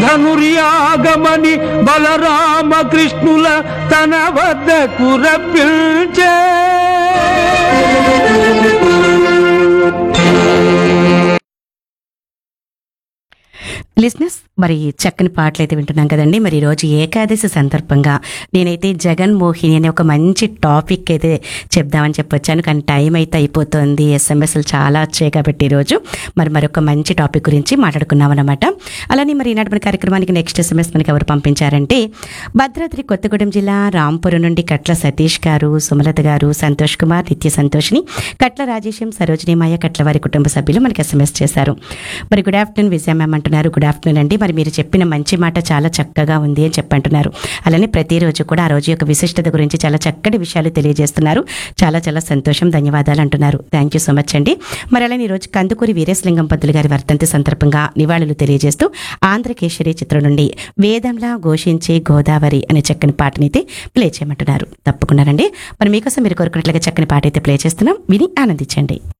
ధనుర్యాగమని బలరామ కృష్ణుల తన వద్దకు రప్పించే లిస్నెస్ మరి చక్కని పాటలు అయితే వింటున్నాం కదండి మరి ఈరోజు ఏకాదశి సందర్భంగా నేనైతే జగన్ మోహిని అనే ఒక మంచి టాపిక్ అయితే చెప్దామని చెప్పొచ్చాను కానీ టైం అయితే అయిపోతుంది ఎస్ఎంఎస్లు చాలా వచ్చాయి కాబట్టి ఈరోజు మరి మరొక మంచి టాపిక్ గురించి మాట్లాడుకున్నాం అనమాట అలానే మరి ఈనాటి మన కార్యక్రమానికి నెక్స్ట్ ఎస్ఎంఎస్ మనకి ఎవరు పంపించారంటే భద్రాద్రి కొత్తగూడెం జిల్లా రాంపురం నుండి కట్ల సతీష్ గారు సుమలత గారు సంతోష్ కుమార్ నిత్య సంతోష్ని కట్ల రాజేశం సరోజిని మాయ కట్ల వారి కుటుంబ సభ్యులు మనకి ఎస్ఎంఎస్ చేశారు మరి గుడ్ ఆఫ్టర్నూన్ విజయ మ్యామ్ అంటున్నారు గుడ్ ఆఫ్టర్నూన్ అండి మరి మీరు చెప్పిన మంచి మాట చాలా చక్కగా ఉంది అని చెప్పంటున్నారు అలానే ప్రతిరోజు కూడా ఆ రోజు యొక్క విశిష్టత గురించి చాలా చక్కటి విషయాలు తెలియజేస్తున్నారు చాలా చాలా సంతోషం ధన్యవాదాలు అంటున్నారు థ్యాంక్ యూ సో మచ్ అండి మరి అలానే ఈరోజు కందుకూరి వీరేశలింగం పంతులు గారి వర్ధంతి సందర్భంగా నివాళులు తెలియజేస్తూ ఆంధ్రకేశరి చిత్రం నుండి వేదంలా ఘోషించే గోదావరి అనే చక్కని పాటనైతే ప్లే చేయమంటున్నారు తప్పకుండా రండి మరి మీకోసం మీరు కోరుకున్నట్లుగా చక్కని పాట అయితే ప్లే చేస్తున్నాం విని ఆనందించండి